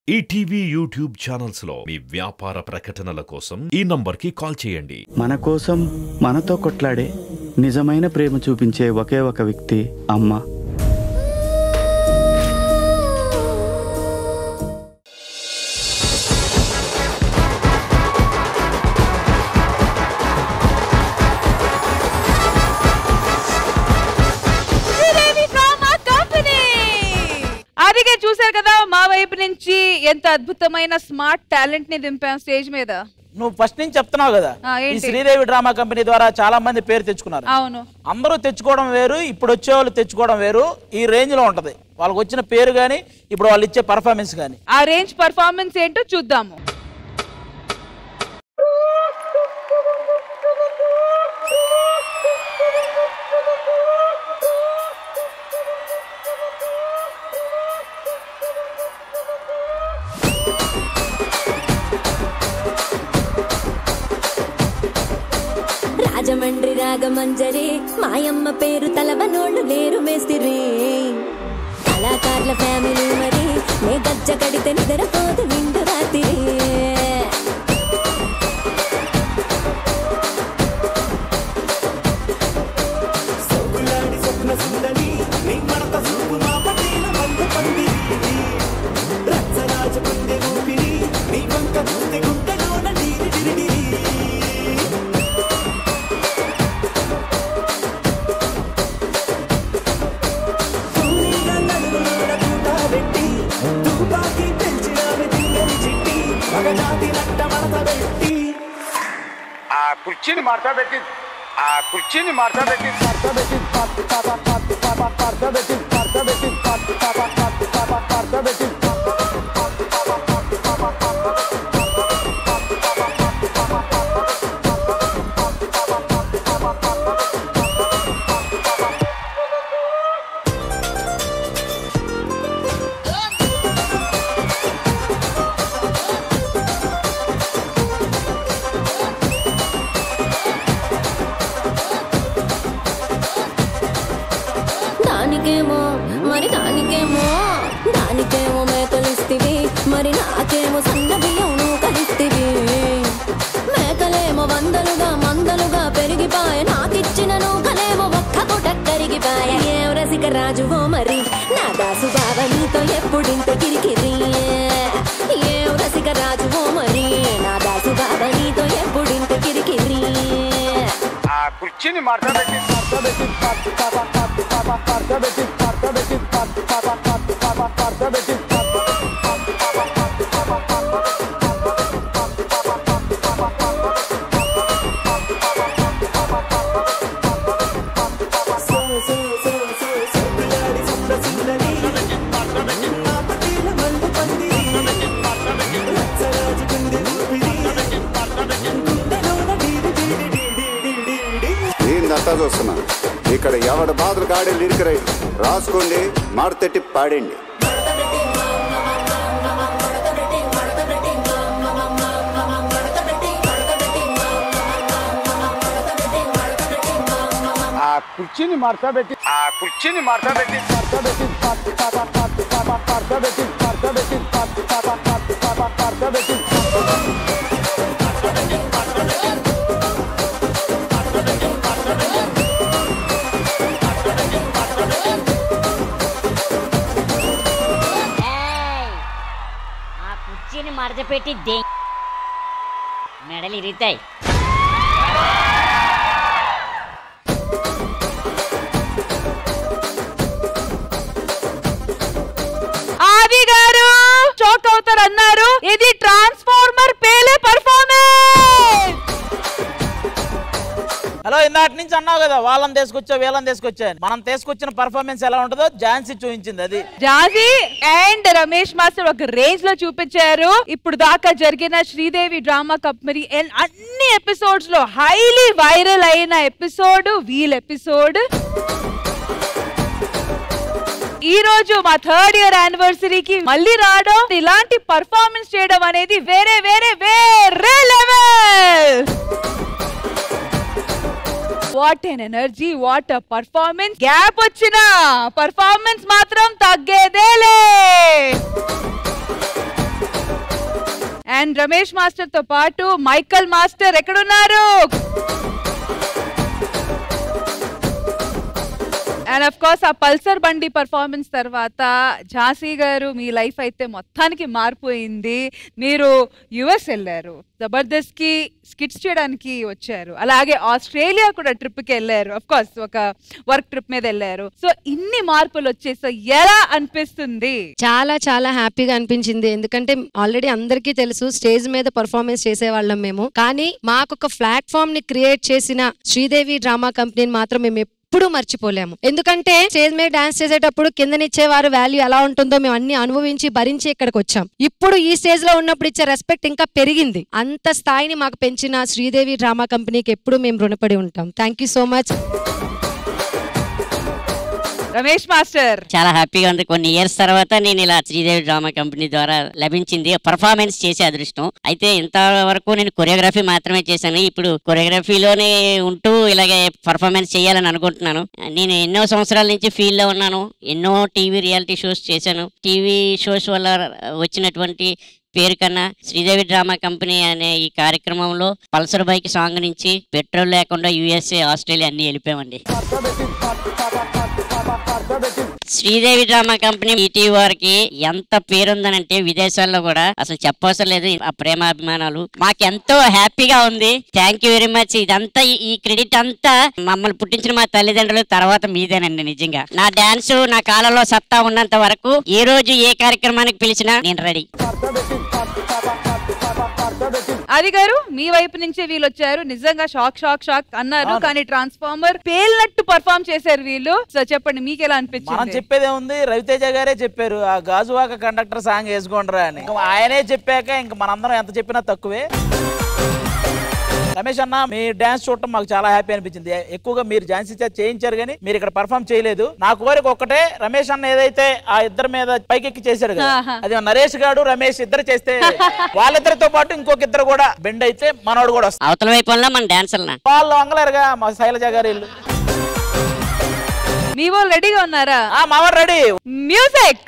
ETV YouTube channels లో మీ వ్యాపార ప్రకటనల కోసం ఈ నంబర్కి కాల్ చేయండి మన కోసం మనతో కొట్లాడే నిజమైన ప్రేమ చూపించే ఒకే ఒక వ్యక్తి అమ్మ శ్రీదేవి డ్రామా కంపెనీ అదిగే చూశారు కదా మా వైపు నుంచి ఎంత అద్భుతమైన స్మార్ట్ టాలెంట్ ని దింపాం స్టేజ్ మీద నువ్వు ఫస్ట్ నుంచి చెప్తున్నావు కదా ఆ, ఈ ఏంటి? శ్రీదేవి డ్రామా కంపెనీ ద్వారా చాలా మంది పేరు తెచ్చుకున్నారు అవును అందరూ తెచ్చుకోవడం వేరు ఇప్పుడు వచ్చే వాళ్ళు తెచ్చుకోవడం వేరు ఈ రేంజ్ లో ఉంటది వాళ్ళకి వచ్చిన పేరు కానీ ఇప్పుడు వాళ్ళు ఇచ్చే పర్ఫార్మెన్స్ కానీ ఆ రేంజ్ పర్ఫార్మెన్స్ ఏంటో చూద్దాము రాజమండ్రి రాగమంజరి మాయమ్మ పేరు తలవనోళ్ళు లేరు మేస్తిరి కళాకారుల ఫ్యామిలీ మరి నే గజ్జ కడితే నిద్రపోదు నిండు రాత్రి ఆ కుర్చీని మార్తా పెట్టి ఆ కుర్చీని మార్తా పెట్టి మార్తా పెట్టి మార్తా పెట్టి మార్తా పెట్టి మార్తా పెట్టి దానికేమో మరి దానికేమో దానికేమో మేకలిస్తివి మరి నాకేమో సన్న బియ్యం నువ్వు కలిస్తివి మేకలేమో వందలుగా మందలుగా పెరిగిపాయ నాకిచ్చిన నూకలేమో ఒక్క పూట కరిగిపాయ ఏం రసిక రాజువో మరి నా దాసు బావ నీతో ఎప్పుడింత కిరికిరి ఏం రసిక రాజువో మరి నా దాసు బావ నీతో ఎప్పుడింత కిరికిరి ఆ కుర్చీని మార్తా పెట్టి మార్తా పెట్టి మార్తా పెట్టి మార్తా పెట్టి మార్తా పెట్టి ఏందంతా చూస్తున్నా ఇక్కడ ఎవడ బాధలు కాడే లిరిక్ రైట్ రాసుకోండి మాడతెట్టి పాడండి ఆ కుర్చీని మార్తా పెట్టి ఆ కుర్చీని మార్తా పెట్టి మార్తా పెట్టి మార్తా పెట్టి మార్తా పెట్టి మార్తా పెట్టి ఏయ్! ఆ కుర్చీని మడతపెట్టి దే మెడలు ఇరుగుతాయి ఆది గారు షాక్ అవుతారు అన్నారు ఇది ట్రాన్స్ఫార్మర్ పేలే పర్ఫార్మెన్స్ హలో ఇందాటి నుంచి అన్నావు కదా వాళ్ళని తీసుకొచ్చా వీళ్ళని తీసుకొచ్చా అని. మనం తీసుకొచ్చిన పర్ఫార్మెన్స్ ఎలా ఉంటుందో ఝాన్సీ చూపించింది అది జాజీ అండ్ రమేష్ మాస్టర్ ఒక రేంజ్ లో చూపించారు ఇప్పుడు దాకా జరిగిన శ్రీదేవి డ్రామా కంపెనీ అండ్ అన్ని ఎపిసోడ్స్ లో హైలీ వైరల్ అయిన ఎపిసోడ్ వీల్ ఎపిసోడ్ ఈ రోజు మా థర్డ్ ఇయర్ యానివర్సరీకి మళ్ళీ రావడం ఇలాంటి పర్ఫార్మెన్స్ చేయడం అనేది వేరే వేరే వేరే లెవెల్ వాట్ ఎన్ ఎనర్జీ వాట్ పర్ఫార్మెన్స్ గ్యాప్ వచ్చిన పర్ఫార్మెన్స్ మాత్రం తగ్గేదేలే అండ్ రమేష్ మాస్టర్ తో పాటు మైకల్ మాస్టర్ ఎక్కడున్నారు అండ్ అఫ్ కోర్స్ ఆ పల్సర్ బండి పర్ఫార్మెన్స్ తర్వాత ఝాన్సీ గారు మీ లైఫ్ అయితే మొత్తానికి మారిపోయింది మీరు యుఎస్ వెళ్ళారు జబర్దస్త్ కి స్కిట్స్ చేయడానికి వచ్చారు అలాగే ఆస్ట్రేలియా కూడా ట్రిప్ కి వెళ్ళారు అఫ్ కోర్స్ ఒక వర్క్ ట్రిప్ మీద వెళ్ళారు సో ఇన్ని మార్పులు వచ్చేసి ఎలా అనిపిస్తుంది చాలా చాలా హ్యాపీగా అనిపించింది ఎందుకంటే ఆల్రెడీ అందరికీ తెలుసు స్టేజ్ మీద పర్ఫార్మెన్స్ చేసేవాళ్ళం మేము కానీ మాకు ఒక ప్లాట్ఫామ్ ని క్రియేట్ చేసిన శ్రీదేవి డ్రామా కంపెనీని మాత్రం మేము ఎప్పుడూ మర్చిపోలేము ఎందుకంటే స్టేజ్ మీద డాన్స్ చేసేటప్పుడు కిందనిచ్చేవారు వాల్యూ ఎలా ఉంటుందో మేము అన్ని అనుభవించి భరించి ఇక్కడికి వచ్చాం ఇప్పుడు ఈ స్టేజ్ లో ఉన్నప్పుడు ఇచ్చే రెస్పెక్ట్ ఇంకా పెరిగింది అంత స్థాయిని మాకు పెంచిన శ్రీదేవి డ్రామా కంపెనీకి ఎప్పుడు మేము రుణపడి ఉంటాం thank you so much Ramesh master చాలా హ్యాపీగా ఉంది కొన్ని ఇయర్స్ తర్వాత నేను ఇలా శ్రీదేవి డ్రామా కంపెనీ ద్వారా లభించింది పర్ఫార్మెన్స్ చేసే అదృష్టం అయితే ఇంతవరకు నేను కొరియోగ్రఫీ మాత్రమే చేశాను ఇప్పుడు కొరియోగ్రఫీలోనే ఉంటూ ఇలాగే పర్ఫార్మెన్స్ చేయాలని అనుకుంటున్నాను నేను ఎన్నో సంవత్సరాల నుంచి ఫీల్డ్ లో ఉన్నాను ఎన్నో టీవీ రియాలిటీ షోస్ చేశాను టీవీ షోస్ వల్ల వచ్చినటువంటి పేరు కన్నా శ్రీదేవి డ్రామా కంపెనీ అనే ఈ కార్యక్రమంలో పల్సర్ బైక్ సాంగ్ నుంచి పెట్రోల్ లేకుండా యుఎస్ఏ ఆస్ట్రేలియా అన్ని వెళ్ళిపోయామండి శ్రీదేవి డ్రామా కంపెనీ ఈటీ వారికి ఎంత పేరుందనంటే విదేశాల్లో కూడా అసలు చెప్పవసరం లేదు ఆ ప్రేమాభిమానాలు మాకు ఎంతో హ్యాపీగా ఉంది థ్యాంక్ యూ వెరీ మచ్ ఇదంతా ఈ- ఈ క్రెడిట్ అంతా మమ్మల్ని పుట్టించిన మా తల్లిదండ్రులు తర్వాత మీదేనండి నిజంగా నా డాన్స్ నా కాలంలో సత్తా ఉన్నంత వరకు ఏ రోజు ఏ కార్యక్రమానికి పిలిచినా నేను రెడీ ఆది గారు మీ వైపు నుంచి వీళ్ళు వచ్చారు నిజంగా షాక్ షాక్ షాక్ అన్నారు కానీ ట్రాన్స్ఫార్మర్ పేలినట్టు పర్ఫామ్ చేశారు వీళ్ళు సో చెప్పండి మీకు ఎలా మనం అనిపించింది చెప్పేదే ఉంది రవితేజ గారే చెప్పారు ఆ గాజువాక కండక్టర్ సాంగ్ వేసుకోండిరా అని ఇంకా ఆయనే చెప్పాక ఇంక మనందరం ఎంత చెప్పినా తక్కువే రమేష్ అన్న మీ డాన్స్ చూడటం మాకు చాలా హ్యాపీ అనిపించింది ఎక్కువగా మీరు ఝాన్సీ చేత చేయించారు కానీ మీరు ఇక్కడ పర్ఫామ్ చేయలేదు నా కోరిక ఒక్కటే రమేష్ అన్న ఏదైతే ఆ ఇద్దరి మీద పైకెక్కి చేశారు కదా ఆహా. అది నరేష్ గాడు రమేష్ ఇద్దరు చేస్తే వాళ్ళిద్దరితో పాటు ఇంకొక ఇద్దరు కూడా బెండ్ అయితే మనోడు కూడా వస్తాడు అవతల వైపు వల్ల మన డాన్సర్నా వాళ్ళు వంగలేరుగా మా శైలజ గారి ఇల్లు మీ వాళ్ళు రెడీగా ఉన్నారా ఆ మావాడు రెడీ మ్యూజిక్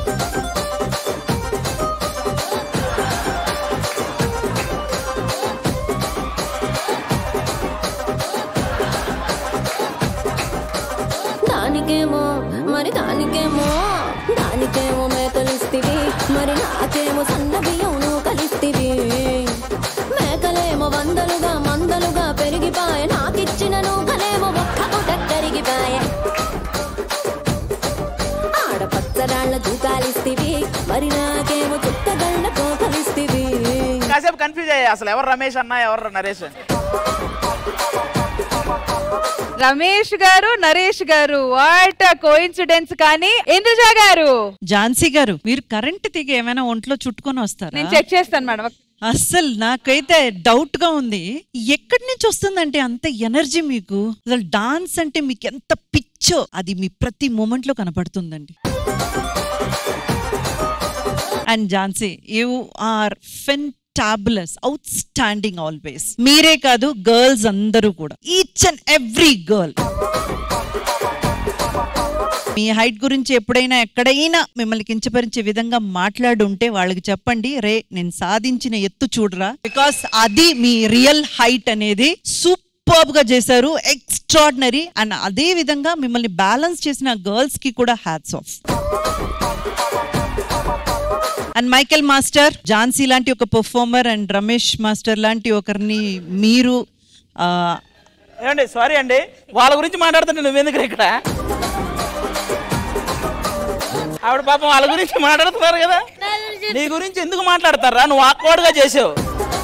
దానికేమో మరి దానికేమో దానికేమో మేకలిస్తివి మరి నాకేమో సన్న బియ్యం కలిస్తివి మేకలేమో వందలుగా మందలుగా పెరిగిపాయ నాకిచ్చిన నూకలేమో ఒక్క పూట కరిగిపాయ ఆడపచ్చరాళ్ళ దూకాలిస్తివి మరి నాకేమో చుట్టగళ్ళ కోకలిస్తివి కాసేపు కన్ఫ్యూజ్ అయ్యాయి అసలు ఎవరు రమేష్ అన్న ఎవరు నరేష్ అని రమేష్ గారు నరేష్ గారు వాట్ కోఇన్సిడెన్స్ కానీ ఇంద్రజ గారు ఝాన్సీ గారు మీరు కరెంట్ తీగ ఏమైనా ఒంట్లో చుట్టుకొని వస్తారా నేను చెక్ చేస్తాను మేడం అస్సలు నాకైతే డౌట్ గా ఉంది ఎక్కడి నుంచి వస్తుందంటే అంత ఎనర్జీ మీకు అసలు డాన్స్ అంటే మీకు ఎంత పిచ్చో అది మీ ప్రతి మూమెంట్ లో కనపడుతుందండి and Jhansi you are fantabulous outstanding always మీరే కాదు గర్ల్స్ అందరూ కూడా ఈచ్ అండ్ ఎవ్రీ గర్ల్ మీ హైట్ గురించి ఎప్పుడైనా ఎక్కడైనా మిమ్మల్ని కించపరిచే విధంగా మాట్లాడుంటే వాళ్ళకి చెప్పండి రే నేను సాధించిన ఎత్తు చూడరా బికాస్ అది మీ రియల్ హైట్ అనేది సూపర్బ్ గా చేశారు ఎక్స్ట్రాడినరీ అండ్ అదే విధంగా మిమ్మల్ని బ్యాలెన్స్ చేసిన గర్ల్స్ కి కూడా hats off and Michael master Jhansi లాంటి ఒక పర్ఫార్మర్ అండ్ రమేష్ మాస్టర్ లాంటి ఒకరిని మీరు ఆ, ఏమండి సారీ అండి వాళ్ళ గురించి మాట్లాడుతుంటే నువ్వెందుకు ఇక్కడ ఆవిడ పాపం వాళ్ళ గురించి మాట్లాడుతున్నారు కదా నీ గురించి ఎందుకు మాట్లాడతారా నువ్వు awkward గా చేసావు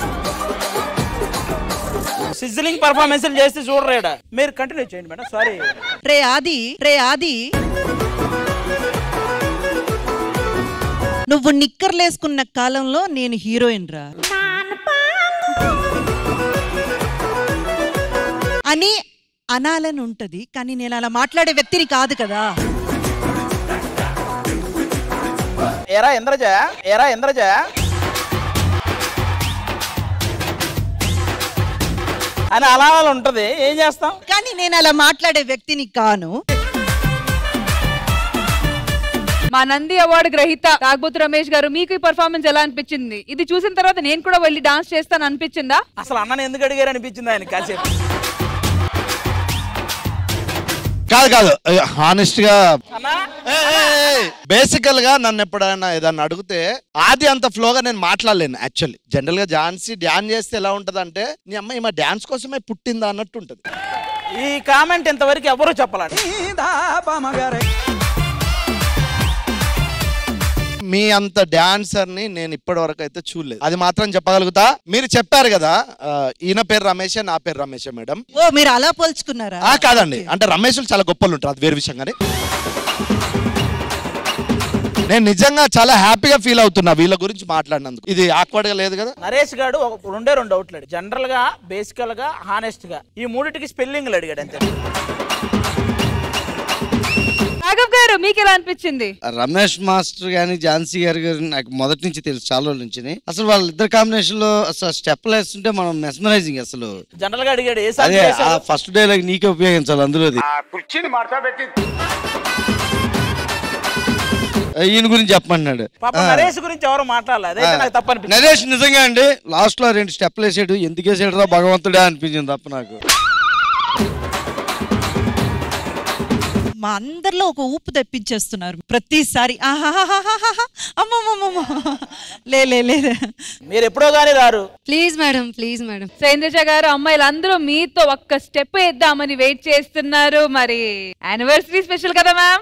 సిజ్లింగ్ పర్ఫార్మెన్స్ చేస్తే చూడరేడా మీరు కంటిన్యూ చేయండి మేడం సారీ రే ఆది రే ఆది నువ్వు నిక్కర్లేసుకున్న కాలంలో నేను హీరోయిన్ రా అని అనాలని ఉంటది కానీ నేను అలా మాట్లాడే వ్యక్తిని కాదు కదా ఎరా ఇంద్రజ ఎరా ఇంద్రజ అని అలా అలా ఉంటది ఏం చేస్తాం కానీ నేను అలా మాట్లాడే వ్యక్తిని కాను మా నంది అవార్డు గ్రహీత తాగ్బోతు రమేష్ గారు మీకు ఈ పర్ఫార్మెన్స్ ఎలా అనిపించింది ఇది చూసిన తర్వాత నేను కూడా వెళ్ళి డాన్స్ చేస్తాను అనిపించిందా అసలు అన్నని ఎందుకు అడిగారు అనిపించింది ఆయన కాసేపు కాదు కాదు హానెస్ట్ గా అన్నా బేసికల్ గా నన్ను ఎప్పుడైనా ఏదన్నా అడిగితే ఆది అంత ఫ్లోగా నేను మాట్లాడలేను యాక్చువల్లీ జనరల్ గా ఝాన్సీ డ్యాన్స్ చేస్తే ఎలా ఉంటది అంటే నీ అమ్మాయి మా డాన్స్ కోసమే పుట్టిందా అన్నట్టు ఉంటది ఈ కామెంట్ ఇంతవరకు ఎవరు చెప్పాలండి మీ అంత డాన్సర్ ని నేను ఇప్పటి వరకు అయితే చూడలేదు అది మాత్రం చెప్పగలుగుతా మీరు చెప్పారు కదా ఆ, ఈయన పేరు రమేష్ నా పేరు రమేష్ మేడం ఓ మీరు అలా పోల్చుకున్నారా ఆ కాదండి అంటే రమేష్లు చాలా గొప్పలు ఉంటారు అది వేరే విషయం కానీ నేను నిజంగా చాలా హ్యాపీగా ఫీల్ అవుతున్నా వీళ్ళ గురించి మాట్లాడినందుకు ఇది ఆక్వర్డ్ గా లేదు కదా నరేష్ గారు ఒక రెండే రెండు అవుట్లేడు జనరల్ గా బేసికల్ గా హానెస్ట్ గా ఈ మూడింటికి స్పెల్లింగ్లు అడిగాడు అంతే రాఘవ్ గారు మీకు ఎలా అనిపించింది రమేష్ మాస్టర్ గాని ఝాన్సీ గారి గారు నాకు మొదటి నుంచి తెలుసు చాలా రోజుల నుంచి అసలు వాళ్ళిద్దరు కాంబినేషన్ లో అసలు స్టెప్ వేస్తుంటే మనం మెస్మరైజింగ్ అసలు జనరల్ గా అడిగాడు ఏ సాంగ్ అదే ఆ చేశారు? ఫస్ట్ డైలాగ్ నీకే ఉపయోగించాలి అందులోది ఆ కుర్చీని మార్చా పెట్టి ఈయన గురించి చెప్పమన్నాడు పాప ఆ. నరేష్ గురించి ఎవరు మాట్లాడలేదు అదైతే నాకు తప్పు అనిపించింది నరేష్ నిజంగా అండి లాస్ట్ లో రెండు స్టెప్లు వేసాడు ఎందుకు వేసాడు రా భగవంతుడే అనిపించింది తప్ప నాకు మా అందరిలో ఒక ఊపు తెప్పించేస్తున్నారు ప్రతిసారి ఆహాహాహాహాహా, అమ్మమ్మమ్మమ్మ. లే లే లే మీరు ఎప్పుడో గానీ రారు ప్లీజ్ మేడం ప్లీజ్ మేడం సైంద్రజ గారు అమ్మాయిలు అందరూ మీతో ఒక్క స్టెప్ వేద్దామని వెయిట్ చేస్తున్నారు మరి యానివర్సరీ స్పెషల్ కదా ma'am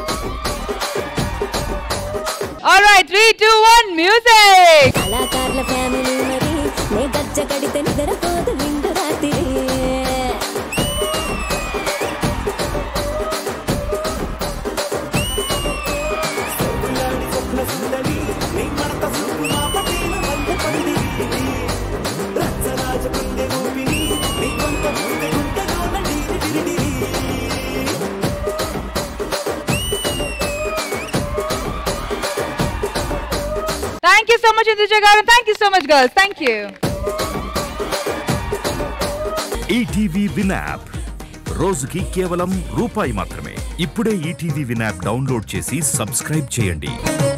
alright three two one music కళాకారుల ఫ్యామిలీ మరి నే గజ్జ కడితే నిద్రపోదు నిండు రాత్రి thank you so much Indraja గారు thank you so much girls thank you ETV win app రోజుకి కేవలం రూపాయి మాత్రమే ఇప్పుడే ఈటీవీ విన్ యాప్ డౌన్లోడ్ చేసి సబ్స్క్రైబ్ చేయండి